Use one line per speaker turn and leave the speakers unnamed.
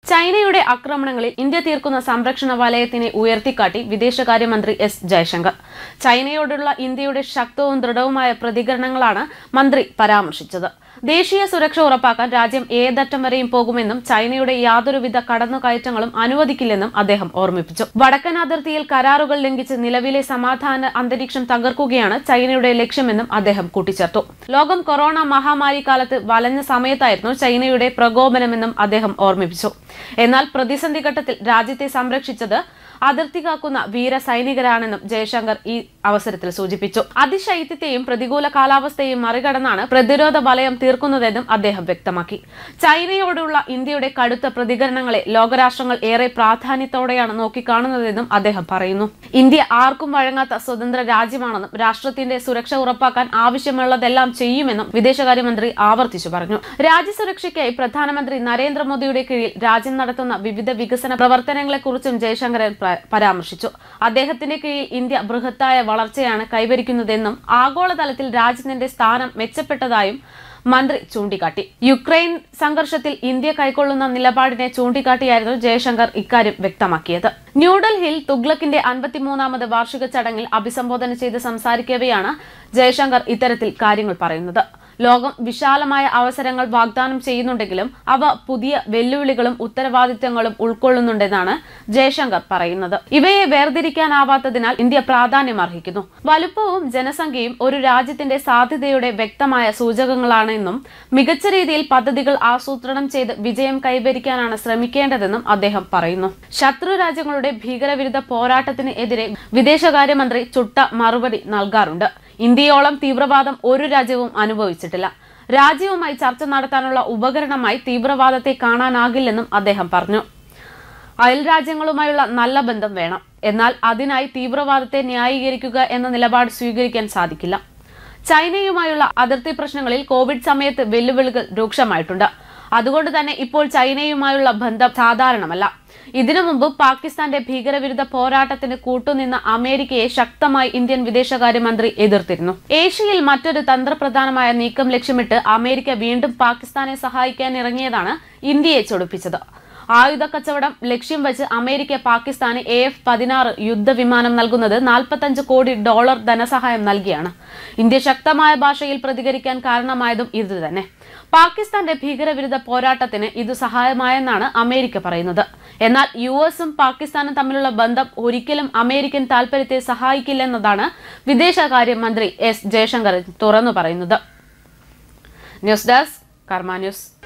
ചൈനയുടെ ആക്രമണങ്ങളിൽ ഇന്ത്യ തീർക്കുന്ന സംരക്ഷണ വലയത്തിനെ ഉയർത്തിക്കാട്ടി വിദേശകാര്യമന്ത്രി എസ് ജയശങ്കർ ചൈനയോടുള്ള ഇന്ത്യയുടെ ശക്തവും ദൃഢവുമായ പ്രതികരണങ്ങളാണ് മന്ത്രി പരാമർശിച്ചത് ദേശീയ സുരക്ഷ ഉറപ്പാക്കാൻ രാജ്യം ഏതറ്റം വരെയും പോകുമെന്നും ചൈനയുടെ യാതൊരുവിധ കടന്നുകയറ്റങ്ങളും അനുവദിക്കില്ലെന്നും അദ്ദേഹം ഓർമ്മിപ്പിച്ചു വടക്കൻ അതിർത്തിയിൽ കരാറുകൾ ലംഘിച്ച് നിലവിലെ സമാധാന അന്തരീക്ഷം തകർക്കുകയാണ് ചൈനയുടെ ലക്ഷ്യമെന്നും അദ്ദേഹം കൂട്ടിച്ചേർത്തു ലോകം കൊറോണ മഹാമാരി കാലത്ത് വലഞ്ഞ സമയത്തായിരുന്നു ചൈനയുടെ പ്രകോപനമെന്നും അദ്ദേഹം ഓർമ്മിപ്പിച്ചു എന്നാൽ പ്രതിസന്ധി ഘട്ടത്തിൽ രാജ്യത്തെ സംരക്ഷിച്ചത് അതിർത്തി കാക്കുന്ന വീര സൈനികരാണെന്നും ജയശങ്കർ ഈ അവസരത്തിൽ സൂചിപ്പിച്ചു അതിശൈത്യത്തെയും പ്രതികൂല കാലാവസ്ഥയെയും മറികടന്നാണ് പ്രതിരോധ വലയം തീർക്കുന്നതെന്നും അദ്ദേഹം വ്യക്തമാക്കി ചൈനയോടുള്ള ഇന്ത്യയുടെ കടുത്ത പ്രതികരണങ്ങളെ ലോകരാഷ്ട്രങ്ങൾ ഏറെ പ്രാധാന്യത്തോടെയാണ് നോക്കിക്കാണുന്നതെന്നും അദ്ദേഹം പറയുന്നു ഇന്ത്യ ആർക്കും വഴങ്ങാത്ത സ്വതന്ത്ര രാജ്യമാണെന്നും രാഷ്ട്രത്തിന്റെ സുരക്ഷ ഉറപ്പാക്കാൻ ആവശ്യമുള്ളതെല്ലാം ചെയ്യുമെന്നും വിദേശകാര്യമന്ത്രി ആവർത്തിച്ചു പറഞ്ഞു രാജ്യസുരക്ഷയ്ക്കായി പ്രധാനമന്ത്രി നരേന്ദ്രമോദിയുടെ കീഴിൽ രാജ്യം നടത്തുന്ന വിവിധ വികസന പ്രവർത്തനങ്ങളെക്കുറിച്ചും ജയശങ്കരൻ പ്ര- പരാമർശിച്ചു അദ്ദേഹത്തിന്റെ കീഴിൽ ഇന്ത്യ ബൃഹത്തായ വളർച്ചയാണ് കൈവരിക്കുന്നതെന്നും ആഗോളതലത്തിൽ രാജ്യത്തിന്റെ സ്ഥാനം മെച്ചപ്പെട്ടതായും മന്ത്രി ചൂണ്ടിക്കാട്ടി യുക്രൈൻ സംഘർഷത്തിൽ ഇന്ത്യ കൈക്കൊള്ളുന്ന നിലപാടിനെ ചൂണ്ടിക്കാട്ടിയായിരുന്നു ജയശങ്കർ ഇക്കാര്യം വ്യക്തമാക്കിയത് ന്യൂഡൽഹിയിൽ തുഗ്ലക്കിന്റെ അൻപത്തിമൂന്നാമത് വാർഷിക ചടങ്ങിൽ അഭിസംബോധന ചെയ്ത് സംസാരിക്കവെയാണ് ജയശങ്കർ ഇത്തരത്തിൽ കാര്യങ്ങൾ പറയുന്നത് ലോകം വിശാലമായ അവസരങ്ങൾ വാഗ്ദാനം ചെയ്യുന്നുണ്ടെങ്കിലും അവ പുതിയ വെല്ലുവിളികളും ഉത്തരവാദിത്തങ്ങളും ഉൾക്കൊള്ളുന്നുണ്ടെന്നാണ് ജയശങ്കർ പറയുന്നത് ഇവയെ വേർതിരിക്കാനാവാത്തതിനാൽ ഇന്ത്യ പ്രാധാന്യം അർഹിക്കുന്നു വലുപ്പവും ജനസംഖ്യയും ഒരു രാജ്യത്തിന്റെ സാധ്യതയുടെ വ്യക്തമായ സൂചകങ്ങളാണെന്നും മികച്ച രീതിയിൽ പദ്ധതികൾ ആസൂത്രണം ചെയ്ത് വിജയം കൈവരിക്കാനാണ് ശ്രമിക്കേണ്ടതെന്നും അദ്ദേഹം പറയുന്നു ശത്രു രാജ്യങ്ങളുടെ ഭീകരവിരുദ്ധ പോരാട്ടത്തിന് എതിരെ വിദേശകാര്യമന്ത്രി ചുട്ട മറുപടി നൽകാറുണ്ട് ഇന്ത്യയോളം തീവ്രവാദം ഒരു രാജ്യവും അനുഭവിച്ചിട്ടില്ല രാജ്യവുമായി ചർച്ച നടത്താനുള്ള ഉപകരണമായി തീവ്രവാദത്തെ കാണാനാകില്ലെന്നും അദ്ദേഹം പറഞ്ഞു അയൽ രാജ്യങ്ങളുമായുള്ള നല്ല ബന്ധം വേണം എന്നാൽ അതിനായി തീവ്രവാദത്തെ ന്യായീകരിക്കുക എന്ന നിലപാട് സ്വീകരിക്കാൻ സാധിക്കില്ല ചൈനയുമായുള്ള അതിർത്തി പ്രശ്നങ്ങളിൽ കോവിഡ് സമയത്ത് വെല്ലുവിളികൾ രൂക്ഷമായിട്ടുണ്ട് അതുകൊണ്ട് തന്നെ ഇപ്പോൾ ചൈനയുമായുള്ള ബന്ധം സാധാരണമല്ല ഇതിനു മുമ്പ് പാകിസ്ഥാന്റെ ഭീകരവിരുദ്ധ പോരാട്ടത്തിന് കൂട്ടുനിന്ന അമേരിക്കയെ ശക്തമായി ഇന്ത്യൻ വിദേശകാര്യമന്ത്രി എതിർത്തിരുന്നു ഏഷ്യയിൽ മറ്റൊരു തന്ത്രപ്രധാനമായ നീക്കം ലക്ഷ്യമിട്ട് അമേരിക്ക വീണ്ടും പാകിസ്ഥാനെ സഹായിക്കാൻ ഇറങ്ങിയതാണ് ഇന്ത്യയെ ചൊടിപ്പിച്ചത് ആയുധ കച്ചവടം ലക്ഷ്യം വെച്ച് അമേരിക്ക പാകിസ്ഥാന് എ എഫ് പതിനാറ് യുദ്ധവിമാനം നൽകുന്നത് നാൽപ്പത്തഞ്ച് കോടി ഡോളർ ധനസഹായം നൽകിയാണ് ഇന്ത്യ ശക്തമായ ഭാഷയിൽ പ്രതികരിക്കാൻ കാരണമായതും ഇത് തന്നെ പാകിസ്ഥാന്റെ ഭീകരവിരുദ്ധ പോരാട്ടത്തിന് ഇത് സഹായമായെന്നാണ് അമേരിക്ക പറയുന്നത് എന്നാൽ യു എസും പാകിസ്ഥാനും തമ്മിലുള്ള ബന്ധം ഒരിക്കലും അമേരിക്കൻ താൽപര്യത്തെ സഹായിക്കില്ലെന്നതാണ് വിദേശകാര്യമന്ത്രി എസ് ജയശങ്കർ തുറന്നു പറയുന്നത് ന്യൂസ് ഡെസ്ക് കർമ്മ ന്യൂസ്